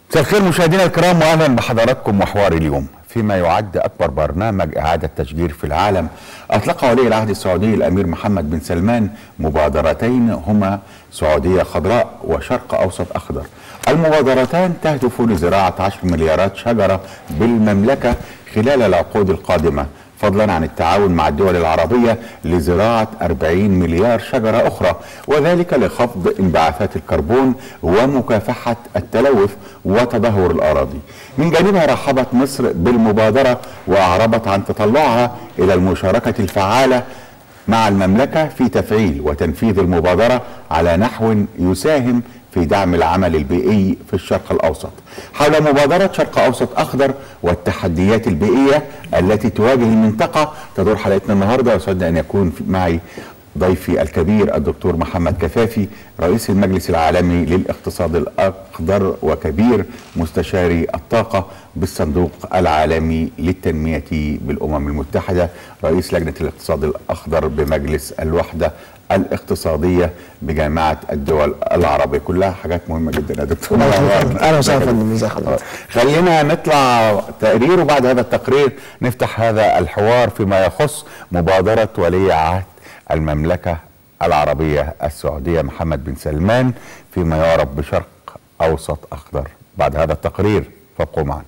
مساء الخير مشاهدينا الكرام واهلا بحضراتكم وحوار اليوم فيما يعد اكبر برنامج اعاده تشجير في العالم اطلق ولي العهد السعودي الامير محمد بن سلمان مبادرتين هما سعوديه خضراء وشرق اوسط اخضر. المبادرتان تهدف لزراعه 10 مليارات شجره بالمملكه خلال العقود القادمه فضلا عن التعاون مع الدول العربية لزراعة 40 مليار شجرة أخرى وذلك لخفض انبعاثات الكربون ومكافحة التلوث وتدهور الأراضي من جانبها رحبت مصر بالمبادرة وأعربت عن تطلعها إلى المشاركة الفعالة مع المملكة في تفعيل وتنفيذ المبادرة على نحو يساهم في دعم العمل البيئي في الشرق الاوسط. حول مبادره شرق اوسط اخضر والتحديات البيئيه التي تواجه المنطقه تدور حلقتنا النهارده وسعدنا ان يكون معي ضيفي الكبير الدكتور محمد كفافي رئيس المجلس العالمي للاقتصاد الاخضر وكبير مستشاري الطاقه بالصندوق العالمي للتنميه بالامم المتحده رئيس لجنه الاقتصاد الاخضر بمجلس الوحده الاقتصاديه بجامعه الدول العربيه كلها حاجات مهمه جدا يا دكتور اهلا وسهلا فندم ازي حضرتك خلينا نطلع تقرير وبعد هذا التقرير نفتح هذا الحوار فيما يخص مبادره ولي عهد المملكه العربيه السعوديه محمد بن سلمان فيما يعرف بشرق اوسط اخضر بعد هذا التقرير فابقوا معنا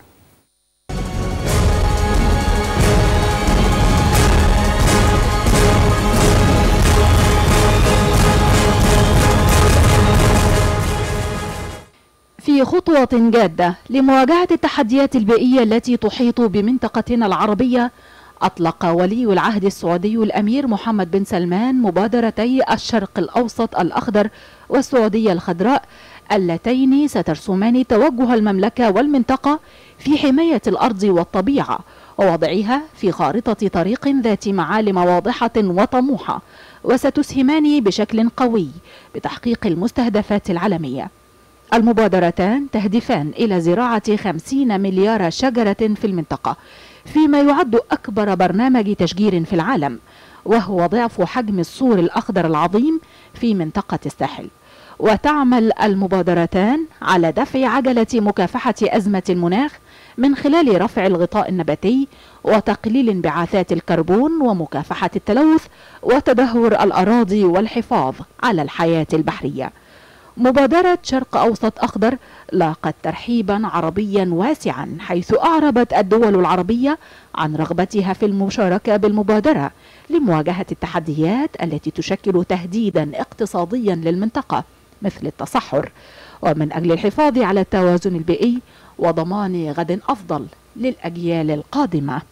في خطوة جادة لمواجهة التحديات البيئية التي تحيط بمنطقتنا العربية أطلق ولي العهد السعودي الأمير محمد بن سلمان مبادرتي الشرق الأوسط الأخضر والسعودية الخضراء اللتين سترسمان توجه المملكة والمنطقة في حماية الأرض والطبيعة ووضعها في خارطة طريق ذات معالم واضحة وطموحة وستسهمان بشكل قوي بتحقيق المستهدفات العالمية المبادرتان تهدفان إلى زراعة 50 مليار شجرة في المنطقة فيما يعد أكبر برنامج تشجير في العالم وهو ضعف حجم السور الأخضر العظيم في منطقة الساحل وتعمل المبادرتان على دفع عجلة مكافحة أزمة المناخ من خلال رفع الغطاء النباتي وتقليل انبعاثات الكربون ومكافحة التلوث وتدهور الأراضي والحفاظ على الحياة البحرية مبادرة شرق أوسط أخضر لاقت ترحيبا عربيا واسعا حيث أعربت الدول العربية عن رغبتها في المشاركة بالمبادرة لمواجهة التحديات التي تشكل تهديدا اقتصاديا للمنطقة مثل التصحر ومن أجل الحفاظ على التوازن البيئي وضمان غد أفضل للأجيال القادمة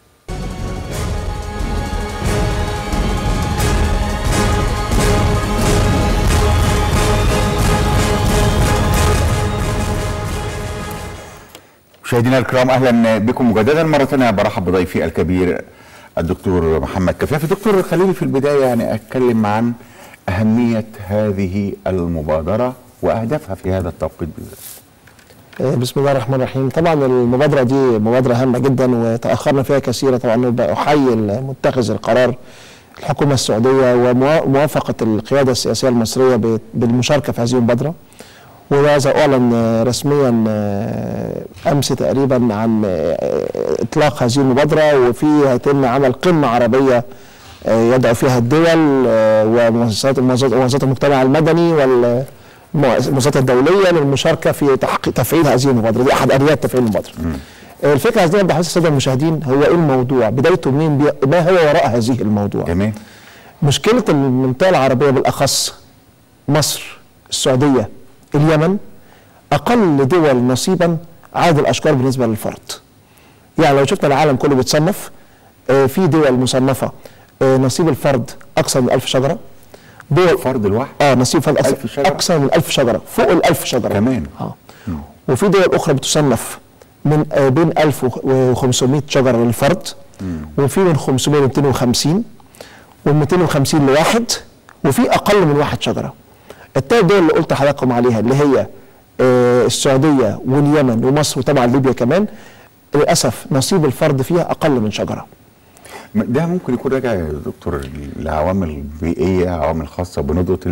مشاهدينا الكرام اهلا بكم مجددا مره ثانيه برحب بضيفي الكبير الدكتور محمد كفافي دكتور خليني في البدايه يعني اتكلم عن اهميه هذه المبادره واهدافها في هذا التوقيت بالذات بسم الله الرحمن الرحيم طبعا المبادرة دي مبادرة هامة جدا وتأخرنا فيها كثيرا طبعا أحيي متخذ القرار الحكومة السعودية وموافقة القيادة السياسية المصرية بالمشاركة في هذه المبادرة وهذا أعلن رسميا أمس تقريبا عن إطلاق هذه المبادرة وفي هيتم عمل قمة عربية يدعو فيها الدول ومؤسسات مؤسسات المجتمع المدني والمؤسسات الدولية للمشاركة في تحقيق تفعيل هذه المبادرة دي أحد آليات تفعيل المبادرة. الفكرة عايزين نوضح السادة المشاهدين هو إيه الموضوع؟ بدايته منين؟ ما هو وراء هذه الموضوع؟ جميل. مشكلة المنطقة العربية بالأخص مصر السعودية اليمن اقل دول نصيبا عدد الاشجار بالنسبه للفرد. يعني لو شفنا العالم كله بيتصنف آه في دول مصنفه آه نصيب الفرد اكثر من 1000 شجره. دول فرد الواحد اه نصيب فرد ألف شجرة؟ اكثر من 1000 شجره فوق ال 1000 شجره كمان اه وفي دول اخرى بتصنف من آه بين 1500 شجره للفرد وفي من 500 ل 250 ومن 250 لواحد وفي اقل من واحد شجره. الثلاث دول اللي قلت لحضراتكم عليها اللي هي آه السعوديه واليمن ومصر وطبعا ليبيا كمان للاسف نصيب الفرد فيها اقل من شجره. ده ممكن يكون راجع يا دكتور لعوامل بيئيه عوامل خاصه بندره المياه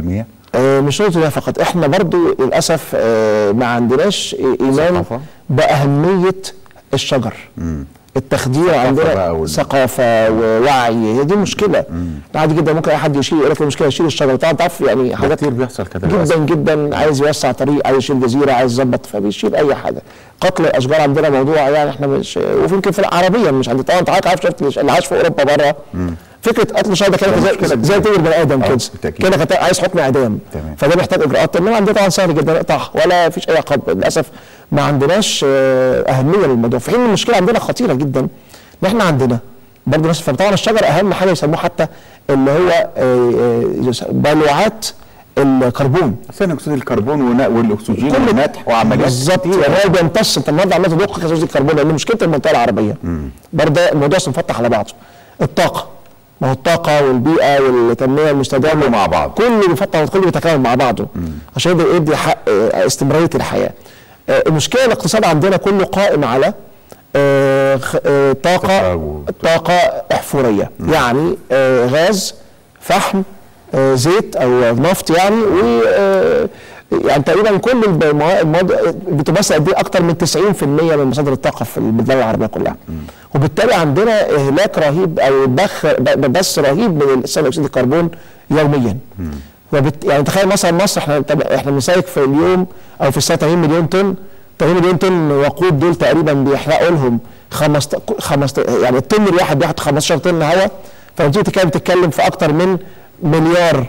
آه، مش نقطة ده فقط احنا برضو للأسف آه، ما عندناش إيمان ثقافة؟ بأهمية الشجر التخدير بقى عندنا وال- ثقافة ووعي هي دي المشكلة عادي جدا ممكن أي حد يشيل يقول لك المشكلة يشيل الشجر طبعا تعرف يعني ده حاجات كتير بيحصل كده جدا للأسف. جدا عايز يوسع طريق عايز يشيل جزيره عايز يظبط فبيشيل اي حاجه قتل الاشجار عندنا موضوع يعني احنا مش وفي يمكن في عربيا مش عندنا طبعا انت عارف شفت اللي عايش في اوروبا بره فكره قتل الشجر ده كده ده زي مشكلة زي كبيرة. تقتل بني ادم آه، كده بالتأكيد. كده كده عايز حكم اعدام تمام. فده محتاج اجراءات انما عندنا طبعا سهل جدا نقطعها ولا فيش اي عقاب للاسف ما عندناش آه، اهميه للموضوع في حين المشكله عندنا خطيره جدا ان احنا عندنا برضه نفس طبعا الشجر اهم حاجه يسموه حتى اللي هو آه، آه، بلوعات الكربون ثاني اكسيد الكربون ونا- والاكسجين كل والمدح وعمليات بالظبط كتير. يعني هو بيمتص انت النهارده عمال تدق غاز اكسيد الكربون لان مشكله المنطقه العربيه برضه الموضوع اصلا مفتح على بعضه الطاقه ما هو الطاقه والبيئه والتنميه المستدامه كله مع بعض. كله بيفتح كله بيتكامل مع بعضه عشان يقدر يدي حق آه، استمراريه الحياه آه، المشكله الاقتصاد عندنا كله قائم على آه، خ- آه، طاقه تفاوت. طاقه احفوريه يعني آه، غاز فحم آه، زيت او نفط يعني و آه، يعني تقريبا كل الموا- المواد بتمثل قد ايه اكتر من 90% من مصادر الطاقه في البلدان العربيه كلها وبالتالي عندنا اهلاك رهيب او بخ ب- بث رهيب من ثاني اكسيد الكربون يوميا وبت... يعني تخيل مثلا مصر احنا طب احنا بنسايق في اليوم او في السنه 80 مليون طن 80 مليون طن وقود دول تقريبا بيحرقوا لهم خمس خمس يعني الطن الواحد بياخد 15 طن هواء فلما تيجي تتكلم تتكلم في اكتر من مليار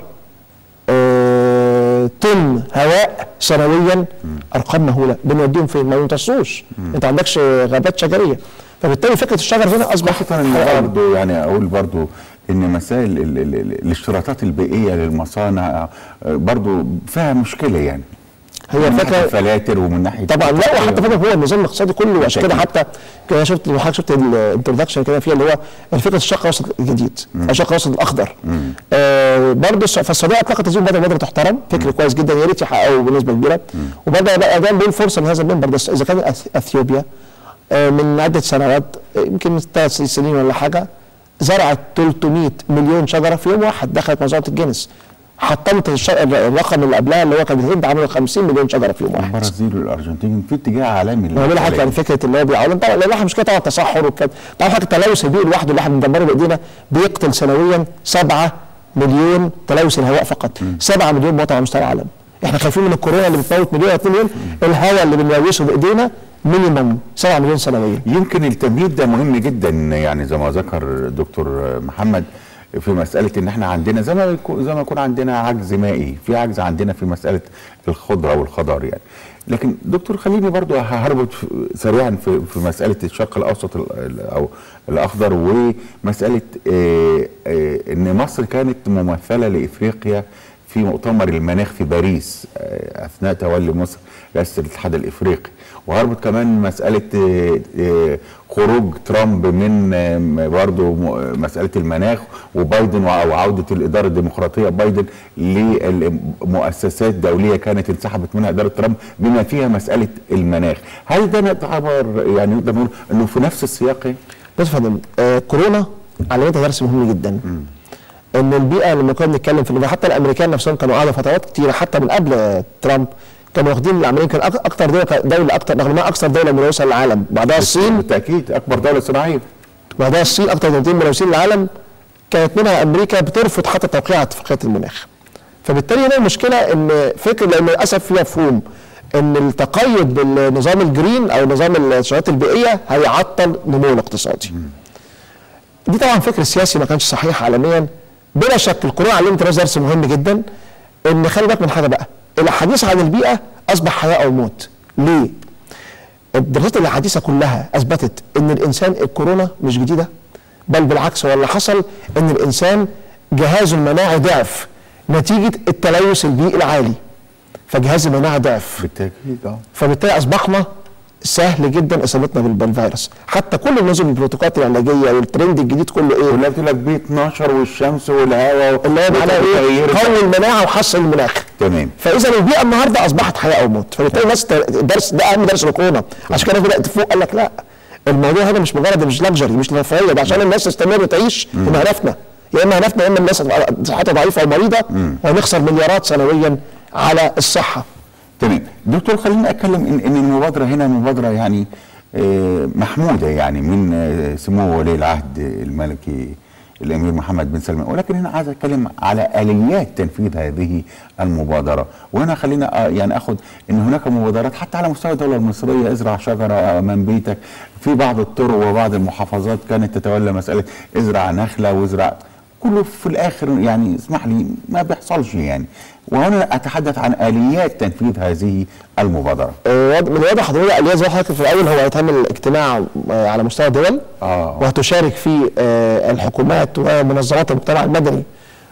آه، طن هواء سنويا ارقام مهوله بنوديهم فين؟ ما بيمتصوش انت ما عندكش غابات شجريه فبالتالي فكره الشجر هنا اصبحت خاصة ان برضه يعني اقول برضه ان مسائل ال- ال- ال- الاشتراطات البيئية للمصانع آه، برضه فيها مشكلة يعني هي من ناحية الفكره الفلاتر ومن ناحية طبعا لا وحتى فكره هو النظام الاقتصادي كله عشان كده حتى كده شفت لو حضرتك شفت الانترودكشن كده فيها اللي هو فكره الشرق الاوسط الجديد الشرق الاوسط الاخضر آه برضه الس- فالسعوديه اطلقت تنظيم بدر بدر تحترم فكر كويس جدا يا ريت يحققوا بنسبه كبيره وبدا بقى ده بيقول فرصه من هذا المنبر بس اذا كان أث- اثيوبيا آه من عده سنوات آه، يمكن من ثلاث سنين ولا حاجه زرعت 300 مليون شجره في يوم واحد دخلت موسوعه الجينيس حطمت الش- الرقم اللي قبلها اللي هو كان الهند عملوا 50 مليون شجره في يوم واحد البرازيل والارجنتين في اتجاه عالمي ما بقول لحضرتك يعني فكره اللي هو بيعاون طبعا لان احنا مشكله طبعا التصحر والكلام طبعا حضرتك التلوث البيئي لوحده اللي احنا بندمره بايدينا بيقتل سنويا 7 مليون تلوث الهواء فقط 7 مليون مواطن على مستوى العالم احنا خايفين من الكورونا اللي بتموت مليون 2 مليون الهواء اللي بنلوثه بايدينا مينيمم 7 مليون سنويا يمكن التمهيد ده مهم جدا يعني زي ما ذكر الدكتور محمد في مسألة إن إحنا عندنا زي ما يكون زي ما يكون عندنا عجز مائي، في عجز عندنا في مسألة الخضرة والخضار يعني. لكن دكتور خليني برضو هربط في- سريعا في في مسألة الشرق الأوسط ال- ال- أو الأخضر ومسألة آه، آه، إن مصر كانت ممثلة لإفريقيا في مؤتمر المناخ في باريس آه، اثناء تولي مصر رئاسه الاتحاد الافريقي وهربط كمان مساله آه، آه، خروج ترامب من آه، برضه م- مساله المناخ وبايدن وع- وعوده الاداره الديمقراطيه بايدن لمؤسسات دوليه كانت انسحبت منها اداره ترامب بما فيها مساله المناخ هل ده نعتبر يعني نقدر نقول انه في نفس السياق بص يا فندم آه كورونا علمتها درس مهم جدا ان البيئه لما كنا بنتكلم في حتى الامريكان نفسهم كانوا قعدوا فترات كتيره حتى من قبل آه، ترامب كانوا واخدين العمليه كان أك- اكتر دوله دوله اكتر رغم انها اكثر دوله ملوثه للعالم بعدها الصين بالتاكيد اكبر دوله صناعيه بعدها الصين اكتر دولتين ملوثين للعالم كانت منها امريكا بترفض حتى توقيع اتفاقيه المناخ فبالتالي هنا المشكله ان فكر لان للاسف في مفهوم ان التقيد بالنظام الجرين او نظام الشغلات البيئيه هيعطل نمو الاقتصادي دي طبعا فكر سياسي ما كانش صحيح عالميا بلا شك الكورونا علمت ناس درس مهم جدا ان خلي بالك من حاجه بقى الحديث عن البيئه اصبح حياه او موت ليه؟ الدراسات الحديثه كلها اثبتت ان الانسان الكورونا مش جديده بل بالعكس هو اللي حصل ان الانسان جهازه المناعي ضعف نتيجه التلوث البيئي العالي فجهاز المناعه ضعف بالتاكيد اه فبالتالي اصبحنا سهل جدا اصابتنا بال- بالفيروس حتى كل النظم البروتوكولات العلاجيه والترند الجديد كله ايه كلها بتقول لك بي 12 والشمس والهواء اللي هو معناه ايه والتغيير. قوي المناعه وحسن المناخ تمام فاذا البيئه النهارده اصبحت حياه او موت فبالتالي الناس ت- درس ده اهم درس الكورونا عشان كده بدات تفوق قال لك لا الموضوع هنا مش مجرد مش لكجري مش رفاهيه ده عشان الناس تستمر تعيش بمهنتنا يا اما هنفنى يا اما الناس صحتها ضعيفه ومريضه ونخسر مليارات سنويا على الصحه تمام دكتور خليني اتكلم ان ان المبادره هنا مبادره يعني آه، محموده يعني من آه، سمو ولي العهد الملكي الامير محمد بن سلمان ولكن هنا عايز اتكلم على اليات تنفيذ هذه المبادره وهنا خلينا آه، يعني اخذ ان هناك مبادرات حتى على مستوى الدوله المصريه ازرع شجره امام بيتك في بعض الطرق وبعض المحافظات كانت تتولى مساله ازرع نخله وازرع كله في الاخر يعني اسمح لي ما بيحصلش يعني وهنا اتحدث عن اليات تنفيذ هذه المبادره آه، من الواضح حضرتك الياس زي ما حضرتك في الاول هو هيتعمل اجتماع آه، على مستوى الدول آه. وهتشارك فيه آه، الحكومات ومنظمات المجتمع المدني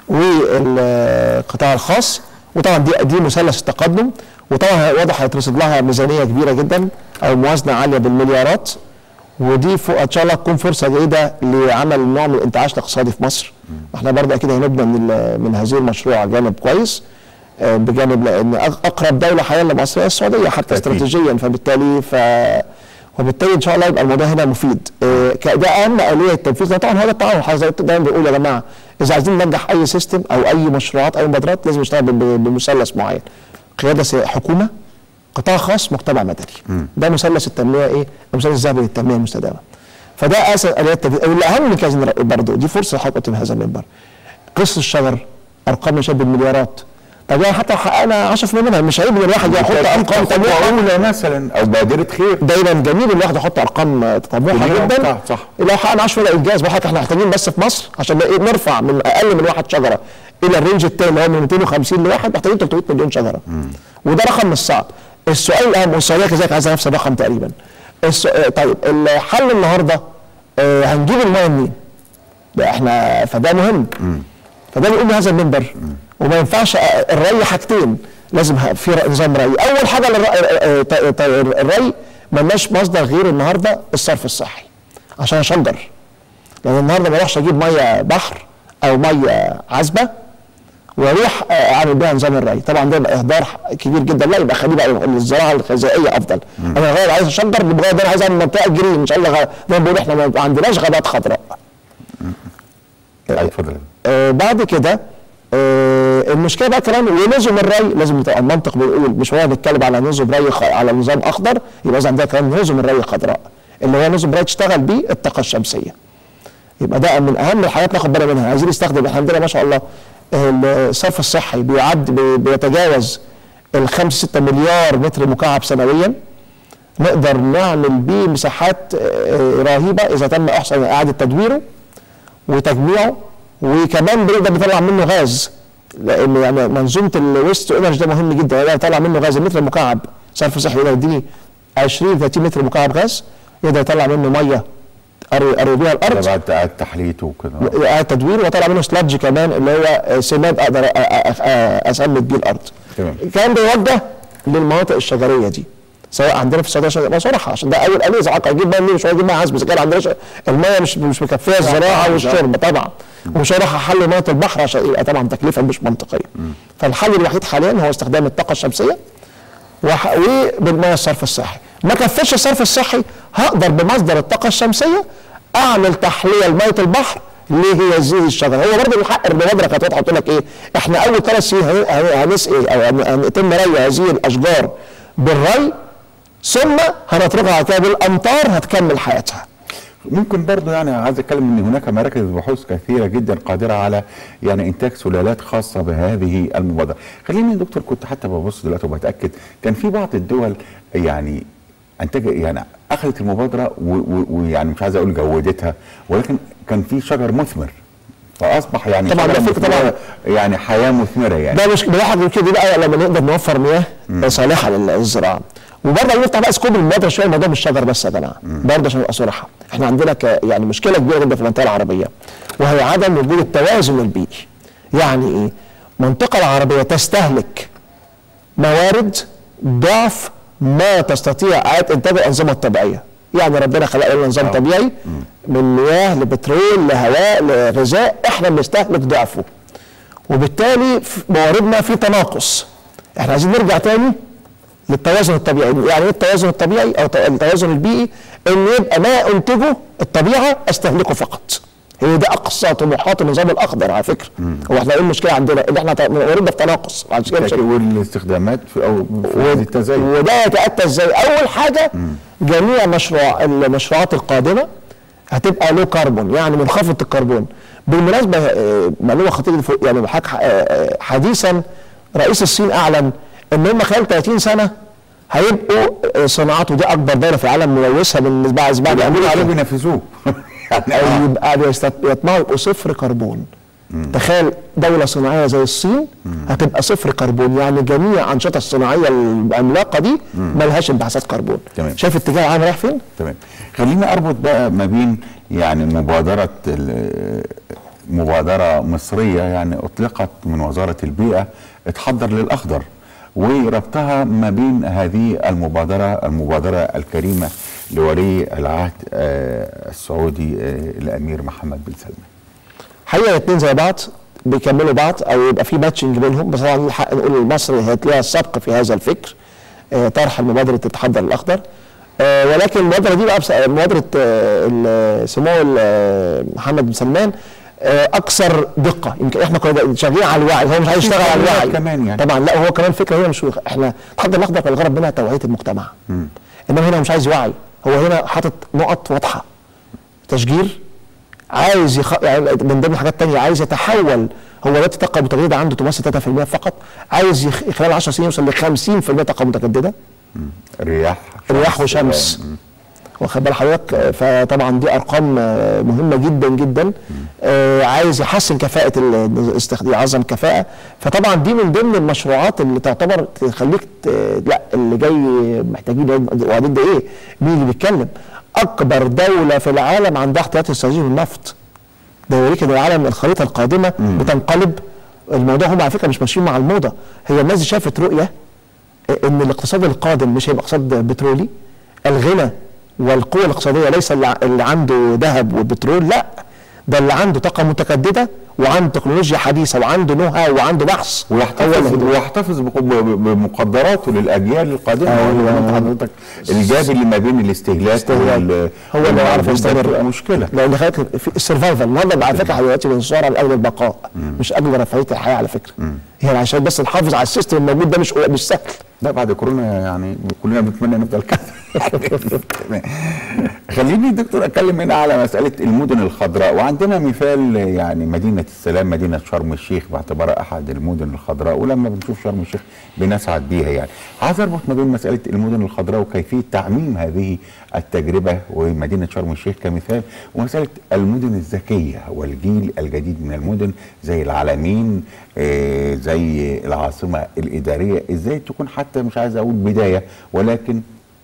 والقطاع الخاص وطبعا دي دي مثلث التقدم وطبعا واضح هيترصد لها ميزانيه كبيره جدا او موازنه عاليه بالمليارات ودي فوق ان شاء الله تكون فرصه جيده لعمل نوع من الانتعاش الاقتصادي في مصر احنا برضه اكيد هنبدا من ال- من هذه المشروع جانب كويس آه، بجانب لان أق- اقرب دوله حاليا لمصر هي السعوديه حتى أكيد. استراتيجيا فبالتالي ف وبالتالي ان شاء الله يبقى الموضوع هنا مفيد آه، ك- ده اهم اليه التنفيذ طبعا هذا التعاون حضرتك زي دايما بنقول يا جماعه اذا عايزين ننجح اي سيستم او اي مشروعات او مبادرات لازم نشتغل ب- ب- بمثلث معين قياده سي- حكومه قطاع خاص مجتمع مدني ده مثلث التنميه ايه المثلث الذهبي للتنميه المستدامه فده اساس اليات التنفيذ والاهم من كذا برضه دي فرصه حضرتك قلت في هذا المنبر قصه الشجر ارقام نشاب بالمليارات طب يعني حتى لو حققنا 10% منها مش عيب ان الواحد يحط ارقام طموحه اولى مثلا او بادره خير دايما جميل الواحد يحط ارقام طموحه كبيرة جدا وبتاع، صح. لو حققنا 10 ده انجاز بحضرتك احنا محتاجين بس في مصر عشان إيه نرفع من اقل من واحد شجره الى الرينج التاني اللي هو من 250 لواحد محتاجين 300 مليون شجره وده رقم مش صعب السؤال الاهم والسعوديه كذلك عايزه نفس الرقم تقريبا الس... آه، طيب الحل النهارده آه، هنجيب الميه منين؟ ده احنا فده مهم فده بيقول لي هذا المنبر وما ينفعش أ- الري حاجتين لازم ه- في ر- نظام ري اول حاجه للر- آه، ط- ط- الري ملناش مصدر غير النهارده الصرف الصحي عشان اشجر لان النهارده ما اروحش اجيب ميه بحر او ميه عذبه واروح آه، اعمل بيها نظام الري طبعا ده يبقى اهدار ح- كبير جدا لا يبقى خليه بقى الزراعه الغذائيه افضل انا غير عايز اشجر بمجرد انا عايز اعمل منطقه جرين مش عايز أغ- زي ما بنقول احنا ما عندناش غابات خضراء أي اتفضل آه بعد كده آه المشكله بقى كمان ونظم الري لازم يبقى المنطق بيقول مش هو بيتكلم على نظم ري خ... على نظام اخضر يبقى لازم عندنا كمان نظم الري خضراء اللي هو نظم ري تشتغل بيه الطاقه الشمسيه يبقى ده من اهم الحاجات ناخد بالنا منها عايزين نستخدم احنا عندنا ما شاء الله الصرف الصحي بيعد بي- بيتجاوز ال 5 6 مليار متر مكعب سنويا نقدر نعمل بيه مساحات آه، رهيبه اذا تم احسن اعاده تدويره وتجميعه وكمان بنقدر نطلع منه غاز لان يعني منظومه الويست انرجي ده مهم جدا يقدر يطلع منه غاز المتر المكعب صرف صحي يقدر يديني 20 30 متر مكعب غاز يقدر يطلع منه ميه أروي أروي بيها ده الارض بعد قعد تحليته وكده اعاده تدوير وطلع منه سلادج كمان اللي هو سماد اقدر أ- أ- أ- اسمد بيه الارض تمام. الكلام ده يوجه للمناطق الشجريه دي سواء عندنا في السعوديه شجر صراحه عشان ده اول اليه زعاقه اجيب بقى منين مش هجيب معاها عزب اذا كان عندنا ش- الميه مش مش مكفيه الزراعه والشرب طبعا ومش هروح احل ميه البحر عشان يبقى طبعا تكلفه مش منطقيه فالحل الوحيد حاليا هو استخدام الطاقه الشمسيه وح- وبالميه الصرف الصحي ما كفيش الصرف الصحي هقدر بمصدر الطاقه الشمسيه اعمل تحليه لميه البحر لهذه الشجره هو برضه من حق المبادره كانت واضحه قلت لك ايه احنا اول ثلاث سنين هن- هن- هنسقي او هن- هنتم ري هذه الاشجار بالري ثم هنتركها على كده بالامطار هتكمل حياتها ممكن برضه يعني عايز اتكلم ان هناك مراكز بحوث كثيره جدا قادره على يعني انتاج سلالات خاصه بهذه المبادره. خليني يا دكتور كنت حتى ببص دلوقتي وبتاكد كان في بعض الدول يعني انتج يعني اخذت المبادره و- و- ويعني مش عايز اقول جودتها ولكن كان في شجر مثمر فاصبح يعني طبعاً شجرة ده فكرة مثمرة، طبعاً. يعني حياه مثمره يعني ده مش بنلاحظ يمكن دي بقى لما نقدر نوفر مياه صالحه للزراعه وبرضه نفتح بقى سكوب المبادره شويه الموضوع مش شجر بس يا جماعه برضه عشان نبقى صراحه احنا عندنا ك يعني مشكله كبيره جدا في المنطقه العربيه وهي عدم وجود التوازن البيئي يعني ايه؟ المنطقه العربيه تستهلك موارد ضعف ما تستطيع اعاده انتاج الانظمه الطبيعيه يعني ربنا خلق لنا نظام طبيعي من مياه لبترول لهواء لغذاء احنا بنستهلك ضعفه وبالتالي في مواردنا في تناقص احنا عايزين نرجع تاني للتوازن الطبيعي يعني ايه التوازن الطبيعي او التوازن البيئي ان يبقى ما انتجه الطبيعه استهلكه فقط هي دي اقصى طموحات النظام الاخضر على فكره هو احنا ايه المشكله عندنا ان احنا ورد في تناقص عشان كده مش والاستخدامات في او في هذه التزايد وده يتاتى ازاي؟ اول حاجه جميع مشروع المشروعات القادمه هتبقى لو كربون يعني منخفضه الكربون بالمناسبه آه، معلومه خطيره فوق- يعني حاجة ح- آه، حديثا رئيس الصين اعلن ان هم خلال 30 سنه هيبقوا آه، صناعات ودي اكبر دوله في العالم ملوثه من بعد بعد بيعملوا عليه امريكا بينفذوه يعني أو آه. يبقى بيست- يطمعوا يبقوا صفر كربون تخيل دولة صناعية زي الصين هتبقى صفر كربون يعني جميع الأنشطة الصناعية العملاقة دي ملهاش انبعاثات كربون تمام. شايف اتجاه العالم رايح فين؟ تمام خليني اربط بقى ما بين يعني مبادره ال- مبادره مصريه يعني اطلقت من وزاره البيئه اتحضر للاخضر وربطها ما بين هذه المبادره المبادره الكريمه لولي العهد آه، السعودي آه، الامير محمد بن سلمان حقيقة الاثنين زي بعض بيكملوا بعض او يبقى في ماتشنج بينهم بس طبعا الحق نقول مصر هتلاقيها السبق في هذا الفكر آه، طرح مبادرة التحضر الاخضر آه، ولكن المبادرة دي بقى بس- مبادرة آه، ال- سمو ال- محمد بن سلمان آه، اكثر دقة يمكن احنا كنا شغالين على الوعي هو مش عايز يشتغل على في الوعي كمان يعني. طبعا لا هو كمان فكرة هي مش احنا التحضر الاخضر كان الغرض منها توعية المجتمع انما هنا مش عايز وعي هو هنا حاطط نقط واضحة تشجير عايز يخ... يعني من ضمن الحاجات التانية عايز يتحول هو دلوقتي الطاقة المتجددة عنده تمثل 3% فقط عايز يخ... خلال 10 سنين يوصل ل 50% طاقة متجددة رياح رياح وشمس واخد بال حضرتك آه، فطبعا دي ارقام آه، مهمه جدا جدا آه، عايز يحسن كفاءه الاستخدام يعظم كفاءه فطبعا دي من ضمن المشروعات اللي تعتبر تخليك ت- لا اللي جاي محتاجين وبعدين ده ايه مين اللي بيتكلم اكبر دوله في العالم عندها احتياطي استراتيجي من النفط ده يوريك ان العالم الخريطه القادمه بتنقلب الموضوع هم على فكره مش ماشيين مع الموضه هي الناس دي شافت رؤيه ان الاقتصاد القادم مش هيبقى اقتصاد بترولي الغنى والقوة الاقتصادية ليس اللي ع- اللي عنده ذهب وبترول لا ده اللي عنده طاقة متجددة وعنده تكنولوجيا حديثة وعنده نو هاو وعنده بحث هو ويحتفظ اللي- ويحتفظ بق- ب- بمقدراته للاجيال القادمه أيوة. أيوة. حضرتك الجاب اللي ما بين الاستهلاك استهلاك. وال هو اللي يعرف يستمر بتبقى مشكله لان خليك في السرفايفل النهارده على فكره دلوقتي بنصارع لاجل البقاء مش اجل رفاهيه الحياه على فكره هي عشان بس نحافظ على السيستم الموجود ده مش مش سهل لا بعد كورونا يعني كلنا بنتمنى نفضل كده تمام. خليني دكتور اتكلم هنا على مساله المدن الخضراء وعندنا مثال يعني مدينه السلام مدينه شرم الشيخ باعتبارها احد المدن الخضراء ولما بنشوف شرم الشيخ بنسعد بيها يعني عايز اربط ما بين مساله المدن الخضراء وكيفيه تعميم هذه التجربه ومدينه شرم الشيخ كمثال ومساله المدن الذكيه والجيل الجديد من المدن زي العالمين آه، زي العاصمه الاداريه ازاي تكون حتى مش عايز اقول بدايه ولكن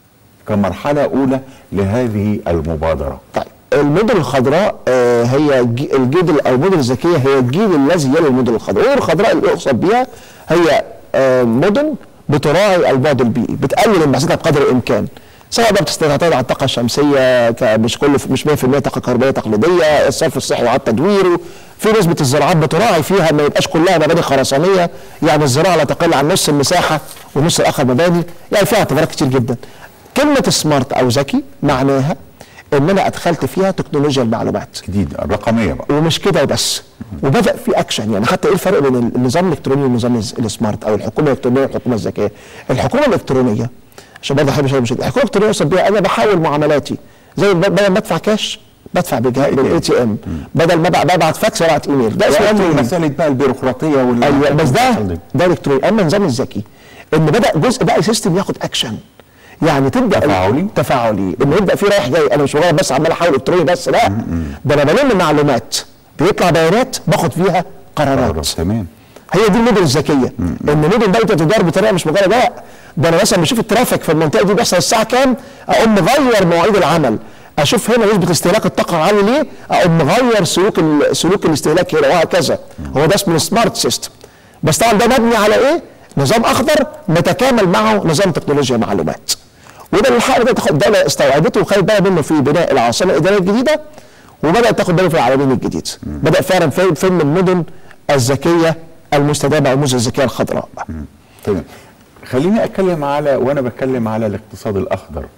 كمرحله اولى لهذه المبادره طيب المدن الخضراء آه، هي الج- الجيل او المدن الذكيه هي الجيل الذي يلي المدن الخضراء المدن الخضراء اللي يقصد بها هي آه، مدن بتراعي البعد البيئي بتقلل انبعاثاتها بقدر الامكان سواء بقى بتستعتمد على الطاقه الشمسيه ك- مش كله مش 100% طاقه كهربائيه تقليديه الصرف الصحي وعلى تدويره في نسبه الزراعات بتراعي فيها ما يبقاش كلها مباني خرسانيه يعني الزراعه لا تقل عن نص المساحه والنص الاخر مباني يعني فيها اعتبارات كتير جدا كلمه سمارت او ذكي معناها ان انا ادخلت فيها تكنولوجيا المعلومات جديده الرقميه بقى ومش كده وبس وبدا في اكشن يعني حتى ايه الفرق بين النظام الالكتروني والنظام الز- السمارت او الحكومه الالكترونيه والحكومه الذكيه الحكومه الالكترونيه عشان برضه احب مش الحكومه الالكترونيه يقصد بيها انا بحول معاملاتي زي ب- بدل ما ادفع كاش بدفع بجهاز بالاي تي ام بدل ما أبع- ببعت فاكس ببعت ايميل ده اسمه وقبل الكتروني. مساله بقى البيروقراطيه وال ايوه بس ده ده الكتروني اما النظام الذكي ان بدا جزء بقى سيستم ياخد اكشن يعني تبدا تفاعلي؟ تفاعلي انه يبدا في رايح جاي انا مش مجرد بس عمال احول الكتروني بس لا ده انا بلم معلومات بيطلع بيانات باخد فيها قرارات تمام هي دي المدن الذكيه ان المدن بقت تدار بطريقه مش مجرد لا ده انا مثلا بشوف الترافيك في المنطقه دي بيحصل الساعه كام اقوم مغير مواعيد العمل اشوف هنا نسبه استهلاك الطاقه عالي ليه اقوم مغير سلوك ال- سلوك الاستهلاك هنا وهكذا هو ده اسمه السمارت سيستم بس طبعا ده مبني على ايه نظام اخضر متكامل معه نظام تكنولوجيا معلومات وده اللي الحقيقه بدات تاخد دوله استوعبته وخدت بالها منه في بناء العاصمه الاداريه الجديده وبدات تاخد بالها في العالمين الجديد بدا فعلا فيلم فيلم المدن الذكيه المستدامه او المدن الذكيه الخضراء تمام خليني اتكلم على وانا بتكلم على الاقتصاد الاخضر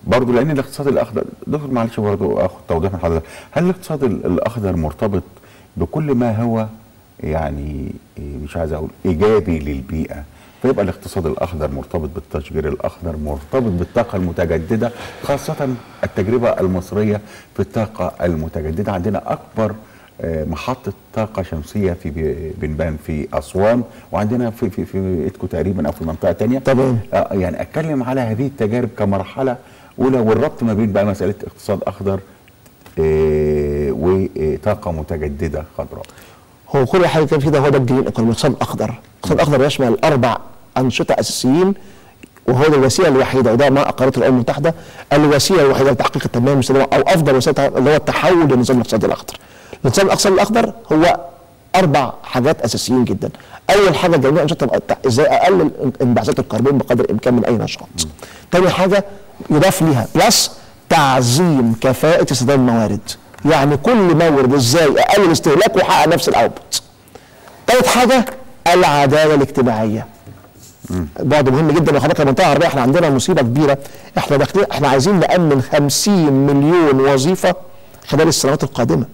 برضه لان الاقتصاد الاخضر دكتور معلش برضه اخد توضيح من حضرتك هل الاقتصاد ال- الاخضر مرتبط بكل ما هو يعني إيه، مش عايز اقول ايجابي للبيئه فيبقى الاقتصاد الاخضر مرتبط بالتشجير الاخضر مرتبط بالطاقه المتجدده خاصه التجربه المصريه في الطاقه المتجدده عندنا اكبر آه، محطة طاقة شمسية في بي- بنبان في أسوان وعندنا في في في إتكو تقريبا أو في منطقة تانية تمام. آه، يعني اتكلم على هذه التجارب كمرحله اولى والربط ما بين بقى مساله اقتصاد اخضر آه، وطاقه متجدده خضراء هو كل حاجه كان في ده هو ده الجرين ايكونومي الاقتصاد الاخضر الاقتصاد الاخضر يشمل اربع انشطه اساسيين وهو ده الوسيله الوحيده وده ما اقرته الامم المتحده الوسيله الوحيده لتحقيق التنميه المستدامه او افضل وسيله اللي هو التحول للنظام الاقتصادي الاخضر. النظام الاقتصادي الاخضر هو اربع حاجات اساسيين جدا. اول حاجه جميع انشطه ازاي اقلل انبعاثات الكربون بقدر الامكان من اي نشاط. تاني حاجه يضاف ليها بلس تعظيم كفاءه استخدام الموارد. يعني كل مورد ازاي اقلل استهلاكه واحقق نفس الاوتبوت. ثالث حاجه العداله الاجتماعيه. بعد مهم جدا وحضرتك المنطقه العربيه احنا عندنا مصيبه كبيره احنا داخلين احنا عايزين نامن 50 مليون وظيفه خلال السنوات القادمه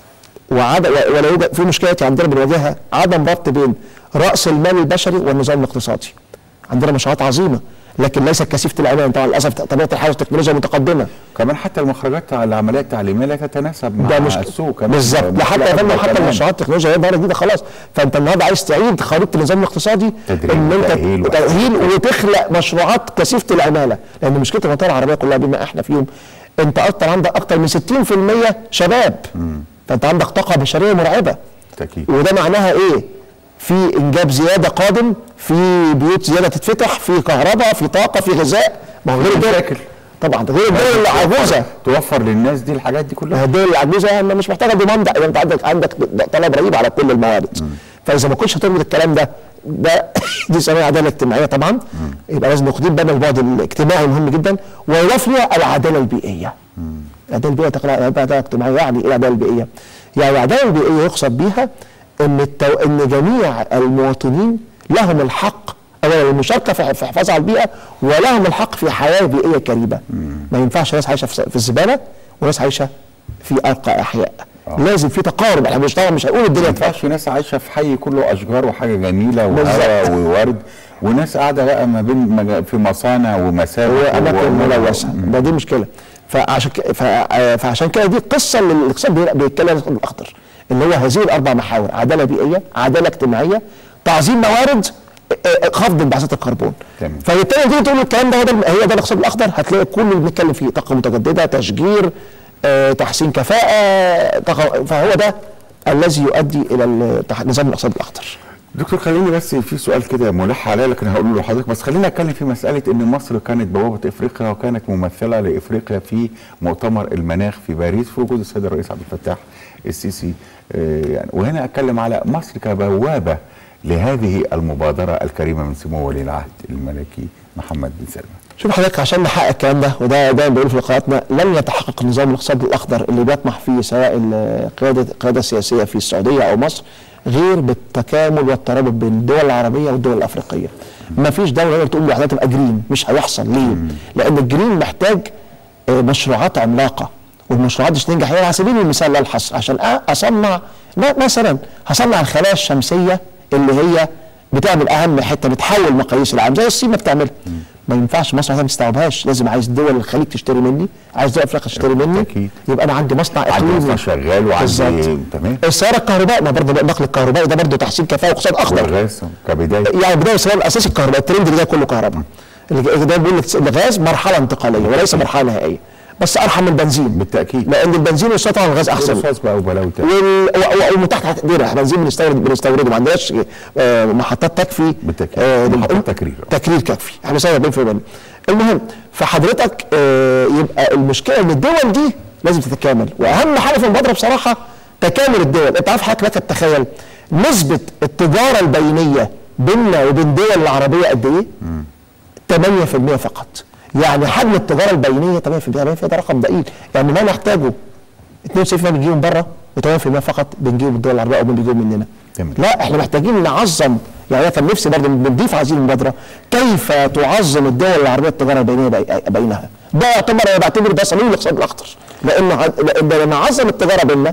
وعدم ولا يوجد في مشكله عندنا بنواجهها عدم ربط بين راس المال البشري والنظام الاقتصادي عندنا مشروعات عظيمه لكن ليست كثيفه العنايه طبعا للاسف طبيعه الحال التكنولوجيا متقدمه كمان حتى المخرجات على العمليات التعليميه لا تتناسب مع ده مش السوق كمان بالظبط ده حتى يا فندم حتى كمان. المشروعات التكنولوجيا هي ظاهره جديده خلاص فانت النهارده عايز تعيد خريطه النظام الاقتصادي تدريب ان انت وتأهيل تاهيل وتخلق مشروعات كثيفه العماله لان مشكله المنطقه العربيه كلها بما احنا فيهم انت اكتر عندك اكتر من 60% شباب فانت عندك طاقه بشريه مرعبه بالتأكيد. وده معناها ايه؟ في انجاب زياده قادم في بيوت زياده تتفتح في كهرباء في طاقه في غذاء ما هو غير الدول مشاكل. طبعا ده غير الدول العجوزه توفر للناس دي الحاجات دي كلها الدول العجوزه ما مش محتاجه ضمان ده انت عندك عندك طلب رهيب على كل الموارد فاذا ما كنتش هتربط الكلام ده ده دي اسمها عداله اجتماعيه طبعا يبقى لازم ناخدين بالنا البعد الاجتماعي مهم جدا ويضاف ليها العداله البيئيه العداله البيئيه تقرا العداله الاجتماعيه يعني ايه العداله البيئيه؟ يعني العداله البيئيه يقصد بيها ان التو... ان جميع المواطنين لهم الحق اولا المشاركه في في الحفاظ على البيئه ولهم الحق في حياه بيئيه كريمه ما ينفعش ناس عايشه في في الزباله وناس عايشه في ارقى احياء آه. لازم في تقارب احنا مش طبعا مش هنقول ما الدنيا ينفعش ناس عايشه في حي كله اشجار وحاجه جميله بالظبط. وهواء وورد وناس قاعده بقى ما بين مجا- في مصانع ومساجد واماكن و- ملوثه ده دي مشكله فعشان ك... ف... فعشان كده دي قصه اللي الاقتصاد بي- بيتكلم عن الاخضر اللي هو هذه الاربع محاور عداله بيئيه عداله اجتماعيه تعظيم موارد آه، آه، خفض انبعاثات الكربون تمام. فبالتالي تيجي تقول الكلام ده هو ده هي ده الاقتصاد الاخضر هتلاقي كل اللي بنتكلم فيه طاقه متجدده تشجير آه، تحسين كفاءه طاقة فهو ده الذي يؤدي الى التح- نظام الاقتصاد الاخضر دكتور خليني بس في سؤال كده ملح عليا لكن هقوله لحضرتك بس خلينا اتكلم في مساله ان مصر كانت بوابه افريقيا وكانت ممثله لافريقيا في مؤتمر المناخ في باريس في وجود السيد الرئيس عبد الفتاح السيسي آه، يعني وهنا اتكلم على مصر كبوابه لهذه المبادره الكريمه من سمو ولي العهد الملكي محمد بن سلمان. شوف حضرتك عشان نحقق الكلام ده وده دايما بقول في لقاءاتنا لن يتحقق النظام الاقتصادي الاخضر اللي بيطمح فيه سواء القياده القياده السياسيه في السعوديه او مصر غير بالتكامل والترابط بين الدول العربيه والدول الافريقيه. ما فيش دوله تقدر تقول لوحدها تبقى جرين مش هيحصل ليه؟ لان الجرين محتاج آه، مشروعات عملاقه والمشروعات دي عشان تنجح هي على سبيل المثال لا الحصر عشان أ- اصنع لا مثلا هصنع الخلايا الشمسيه اللي هي بتعمل اهم حته بتحول مقاييس العالم زي الصين ما بتعمل ما ينفعش مصر ما تستوعبهاش لازم عايز دول الخليج تشتري مني عايز دول افريقيا تشتري مني أكيد. يبقى انا عندي مصنع عندي اقليمي مصنع شغال وعندي بالظبط. تمام السياره الكهرباء ما برضه النقل الكهربائي ده برضه تحسين كفاءه واقتصاد اخضر والغاز كبدايه يعني بدايه السبب الاساسي الكهرباء الترند اللي ده كله كهرباء اللي ده بيقول لك الغاز مرحله انتقاليه وليس مرحله نهائيه بس ارحم من البنزين بالتأكيد. لان البنزين والسيارة طبعا الغاز احسن رصاص بقى وبلاوي تاني. وال- و- و- ومتاح تحت ايدينا احنا بنزين بنستورد بنستورده ما عندناش آه، محطات تكفي بالتأكيد. آه، محطات لل- تكرير. تكرير كافي احنا بنستورد 40% منه المهم فحضرتك آه، يبقى المشكله ان الدول دي لازم تتكامل واهم حاجه في المبادره بصراحه تكامل الدول انت عارف حضرتك لك تتخيل نسبه التجاره البينيه بيننا وبين الدول العربيه قد ايه؟ 8% فقط يعني حجم التجاره البينيه 8% 8% ده رقم ضئيل يعني ما نحتاجه 92% بنجيبه من بره و8% فقط بنجيبه من الدول العربيه او بنجيبه مننا تمام. لا احنا محتاجين نعظم يعني انا كان نفسي برضه بنضيف هذه المبادره كيف تعظم الدول العربيه التجاره البينيه بي- بينها ده يعتبر انا بعتبر ده صميم الاقتصاد الاخضر لان لان لما اعظم التجاره بيننا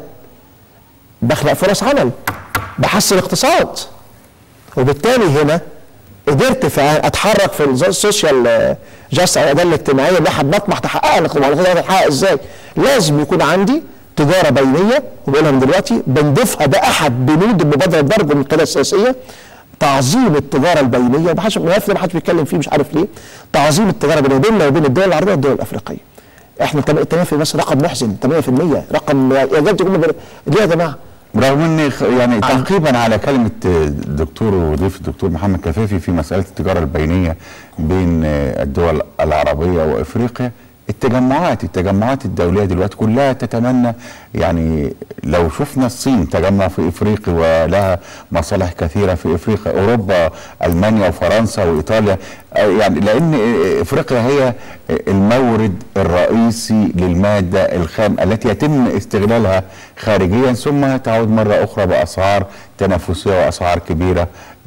بخلق فرص عمل بحسن الاقتصاد وبالتالي هنا قدرت فعلا اتحرك في الز- السوشيال جاست او العداله الاجتماعيه اللي احنا بنطمح تحققها لكن على فكره هتتحقق ازاي؟ لازم يكون عندي تجاره بينيه وبقولها من دلوقتي بنضيفها ده احد بنود المبادره الدرجه من القياده السياسيه تعظيم التجاره البينيه ومحدش الملف ده محدش بيتكلم فيه مش عارف ليه تعظيم التجاره البينيه بيننا وبين الدول العربيه والدول الافريقيه احنا تم- 8% بس رقم محزن 8% رقم يا جماعه تقول ليه يا جماعه؟ رغم ان خ- يعني تعقيبا على كلمه الدكتور وضيف الدكتور محمد كفافي في مساله التجاره البينيه بين آه، الدول العربيه وافريقيا التجمعات التجمعات الدوليه دلوقتي كلها تتمنى يعني لو شفنا الصين تجمع في افريقيا ولها مصالح كثيره في افريقيا اوروبا المانيا وفرنسا وايطاليا آه، يعني لان آه، افريقيا هي المورد الرئيسي للماده الخام التي يتم استغلالها خارجيا ثم تعود مره اخرى باسعار تنافسيه واسعار كبيره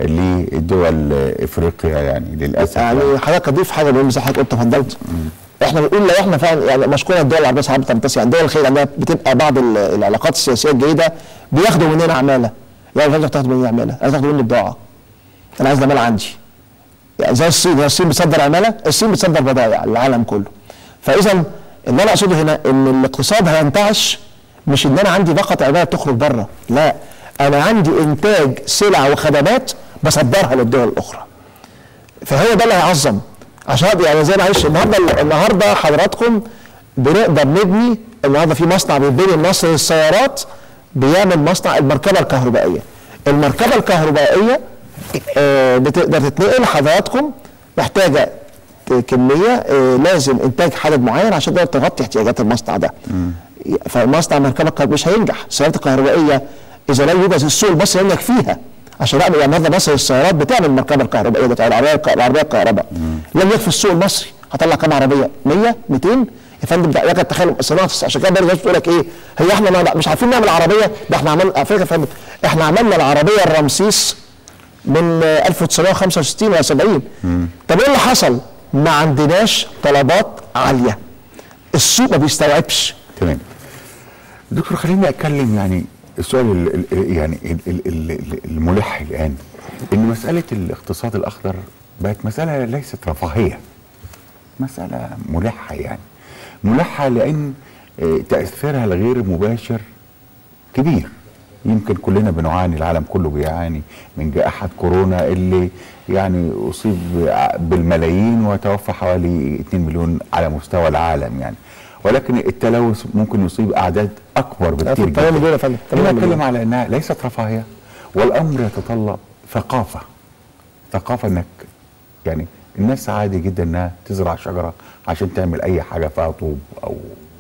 لدول افريقيا يعني للاسف يعني حضرتك اضيف حاجه مهمه زي حضرتك قلت تفضلت احنا بنقول لو احنا فعلا يعني مشكوره الدول العربيه ساعات بتمتسي يعني دول الخليج عندها بتبقى بعض ال- العلاقات السياسيه الجيده بياخدوا مننا عماله يعني مش عايز تاخدوا مني عماله عايز تاخدوا مني بضاعه انا عايز العماله عندي يعني زي الصين هي الصين بتصدر عماله الصين بتصدر بضائع للعالم كله فاذا اللي انا اقصده هنا ان الاقتصاد هينتعش مش ان انا عندي فقط عماله بتخرج بره لا انا عندي انتاج سلع وخدمات بصدرها للدول الاخرى فهو ده اللي هيعظم عشان يعني زي معلش النهارده النهارده حضراتكم بنقدر نبني النهارده في مصنع بيتبني مصر للسيارات بيعمل مصنع المركبه الكهربائيه المركبه الكهربائيه آه، بتقدر تتنقل حضراتكم محتاجه كميه آه، لازم انتاج عدد معين عشان تقدر تغطي احتياجات المصنع ده فمصنع المركبه الكهربائيه مش هينجح السيارات الكهربائيه اذا لم يوجد السوق المصري ينجح فيها عشان اعمل يعني النهارده مصر السيارات بتعمل المركبه الكهربائيه بتاع العربيه العربيه الكهرباء لم يكفي السوق المصري هطلع كام عربيه 100 200 يا فندم ده لك تخيل صناعه عشان كده الناس بتقول لك ايه هي احنا ما- مش عارفين نعمل عربيه ده احنا عملنا على فكره يا فندم احنا عملنا العربيه الرمسيس من آه، 1965 ولا 70 طب ايه اللي حصل؟ ما عندناش طلبات عاليه السوق ما بيستوعبش تمام دكتور خليني اتكلم يعني السؤال ال ال يعني ال ال ال الملح الان ان مساله الاقتصاد الاخضر بقت مساله ليست رفاهيه مساله ملحه يعني ملحه لان آه، تاثيرها الغير مباشر كبير يمكن كلنا بنعاني العالم كله بيعاني من جائحة كورونا اللي يعني أصيب بالملايين وتوفى حوالي 2 مليون على مستوى العالم يعني ولكن التلوث ممكن يصيب أعداد أكبر بكثير 8 مليون يا فندم، 8 أنا مليون. أتكلم على أنها ليست رفاهية والأمر يتطلب ثقافة ثقافة أنك يعني الناس عادي جدا أنها تزرع شجرة عشان تعمل أي حاجة فيها طوب أو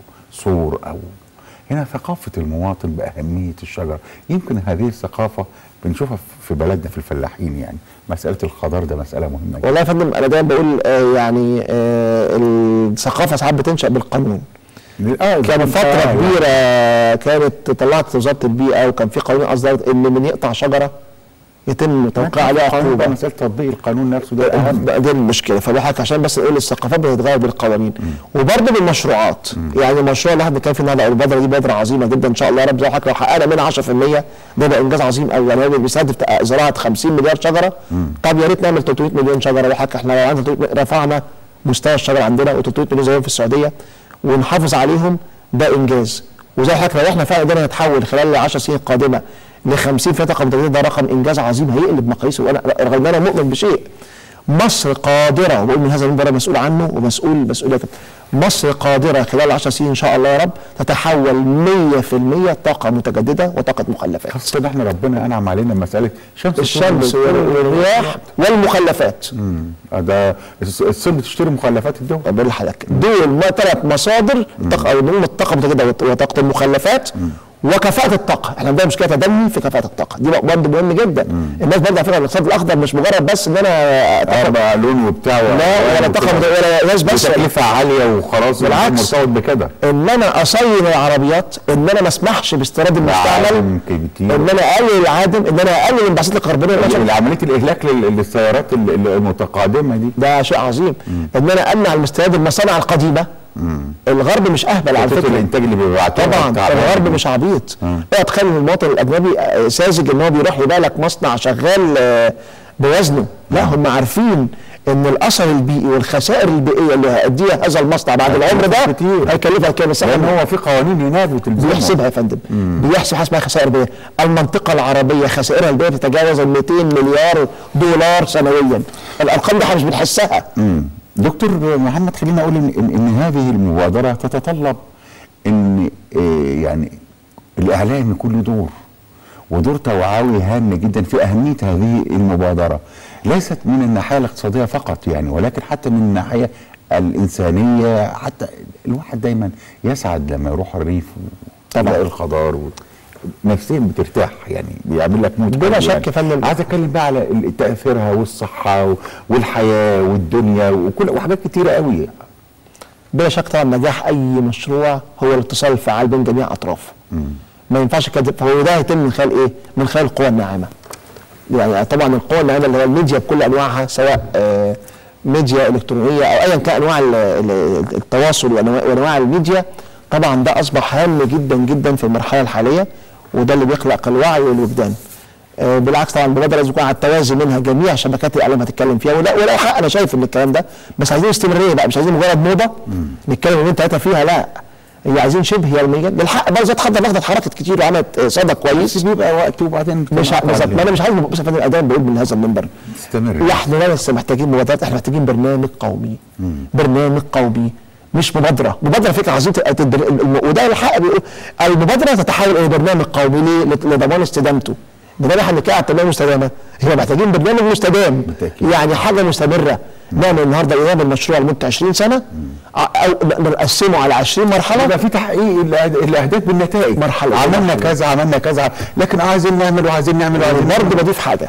سور أو هنا ثقافة المواطن بأهمية الشجرة يمكن هذه الثقافة بنشوفها في بلدنا في الفلاحين يعني مسألة الخضار ده مسألة مهمة جدا والله يا فندم انا دايما بقول آه يعني آه الثقافه ساعات بتنشا بالقانون اه كان فتره كبيره كانت طلعت وزاره البيئه وكان في قانون اصدرت ان من يقطع شجره يتم توقيع عليها القانون بقى عقوبه مسألة تطبيق القانون نفسه ده الأهم ده- دي المشكله فبحكي عشان بس نقول الثقافات بتتغير بالقوانين وبرضه بالمشروعات يعني المشروع اللي احنا بنتكلم فيه النهارده البذره دي بذره عظيمه جدا ان شاء الله يا رب زي ما حضرتك لو حققنا منها 10% ده يبقى انجاز عظيم قوي يعني هو بيستهدف تق- زراعه 50 مليار شجره طب يا ريت نعمل 300 مليون شجره وحضرتك احنا لو عندنا 300 رفعنا مستوى الشجر عندنا و300 مليون زيهم في السعوديه ونحافظ عليهم ده انجاز وزي حضرتك لو احنا فعلا قدرنا نتحول خلال ال 10 سنين القادمه ل 50 في طاقه متجدده ده رقم انجاز عظيم هيقلب مقاييسه وانا رغم ان انا مؤمن بشيء مصر قادره وبقول من هذا المنبر مسؤول عنه ومسؤول مسؤوليه مصر قادره خلال 10 سنين ان شاء الله يا رب تتحول 100% طاقه متجدده وطاقه مخلفات خاصة ان احنا ربنا انعم علينا بمسألة شمس الشمس والرياح والمخلفات مم. آه ده الص- الصين بتشتري مخلفات الدول بقول لحضرتك دول ما ثلاث مصادر طاقه او نقول الطاقه المتجدده وط- وطاقه المخلفات وكفاءه الطاقه احنا عندنا مشكله تدني في كفاءه الطاقه دي برضه مهم جدا الناس برضه على فكره الاقتصاد الاخضر مش مجرد بس ان انا طاقه اربع لون وبتاع لا ولا طاقه مت- ولا ناس بس تكلفة عالية وخلاص بالعكس. مرتبط بكده ان انا اصين العربيات ان انا ما اسمحش باستيراد المستعمل عالم كتير. ان انا اقلل العادم ان انا اقلل الانبعاثات الكربونيه ال- عملية الإهلاك لل- للسيارات ال- ال- المتقادمة دي ده شيء عظيم ان انا امنع المستيراد المصانع القديمه الغرب مش اهبل على خطوط فكره الانتاج اللي بيبعتوها طبعا بتاع الغرب الغرب. مش عبيط مم. اوعى تخلي ان المواطن الاجنبي آه، ساذج ان هو بيروح يبيع لك مصنع شغال آه، بوزنه لا هم عارفين ان الاثر البيئي والخسائر البيئيه اللي هيأديها هذا المصنع بعد العمر ده كتير. هيكلفها كام بس لان احنا هو في قوانين هناك بتلزمه بيحسبها يا فندم بيحسب حاجه اسمها خسائر بيئيه المنطقه العربيه خسائرها البيئيه تتجاوز ال 200 مليار دولار سنويا الارقام دي احنا مش بنحسها مم. دكتور محمد خليني اقول ان ان, إن هذه المبادره تتطلب ان آه، يعني الاعلام يكون له دور ودور توعوي هام جدا في اهميه هذه المبادره ليست من الناحيه الاقتصاديه فقط يعني ولكن حتى من الناحيه الانسانيه حتى الواحد دايما يسعد لما يروح الريف ويلاقي الخضار و... نفسيا بترتاح يعني بيعمل لك مود بلا حلو شك يعني. يا فندم. عايز اتكلم بقى على ال- تاثيرها والصحه و- والحياه والدنيا وكل وحاجات كتيره قوي بلا شك طبعا نجاح اي مشروع هو الاتصال الفعال بين جميع اطرافه ما ينفعش كده فهو ده هيتم من خلال ايه من خلال القوى الناعمه يعني طبعا القوى الناعمه اللي هي الميديا بكل انواعها سواء آه، ميديا الكترونيه او ايا كان انواع ال- ال- التواصل وأنواع- وانواع الميديا طبعا ده اصبح هام جدا جدا في المرحله الحاليه وده اللي بيخلق الوعي والوجدان آه، بالعكس طبعا المبادره لازم يكون على التوازي منها جميع شبكات الاعلام هتتكلم فيها ولا ولا حق انا شايف ان الكلام ده بس عايزين استمراريه بقى مش عايزين مجرد موضه نتكلم يومين ثلاثه فيها لا هي عايزين شبه يوميا بالحق بقى ذات حضر ناخدت حركت كتير وعملت آه، صدى كويس بيبقى وقت وبعدين مش ع- بالظبط ما انا مش عايز بص يا فندم الادام بقول من هذا المنبر تستمر نحن لا لسه محتاجين مبادرات احنا محتاجين برنامج قومي برنامج قومي مش مبادره مبادره فكره عايزين تبقى تدر... الم- وده الحق بيقول المبادره تتحول الى برنامج قومي ليه؟ لت- لضمان استدامته ما دام احنا بنتكلم عن التنميه المستدامه هي محتاجين برنامج مستدام بالتأكيد. يعني حاجه مستمره نعمل النهارده نعمل مشروع لمده 20 سنه ع- او ن- نقسمه على 20 مرحله يبقى في تحقيق الأهد- الاهداف بالنتائج مرحلة. عملنا مرحلة. كذا عملنا كذا لكن عايزين نعمل وعايزين نعمل وعايزين برضه نعمل. بضيف حاجه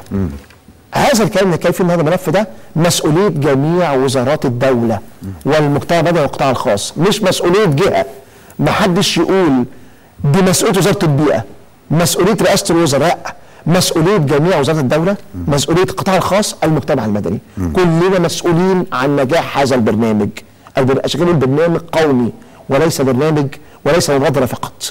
هذا الكلام اللي كان فيه من هذا الملف ده مسؤوليه جميع وزارات الدوله والمجتمع المدني والقطاع الخاص مش مسؤوليه جهه ما حدش يقول دي مسؤوليه وزاره البيئه مسؤوليه رئاسه الوزراء مسؤوليه جميع وزارات الدوله مسؤوليه القطاع الخاص المجتمع المدني كلنا مسؤولين عن نجاح هذا البرنامج البر- عشان كده بنقول برنامج قومي وليس برنامج وليس مبادره فقط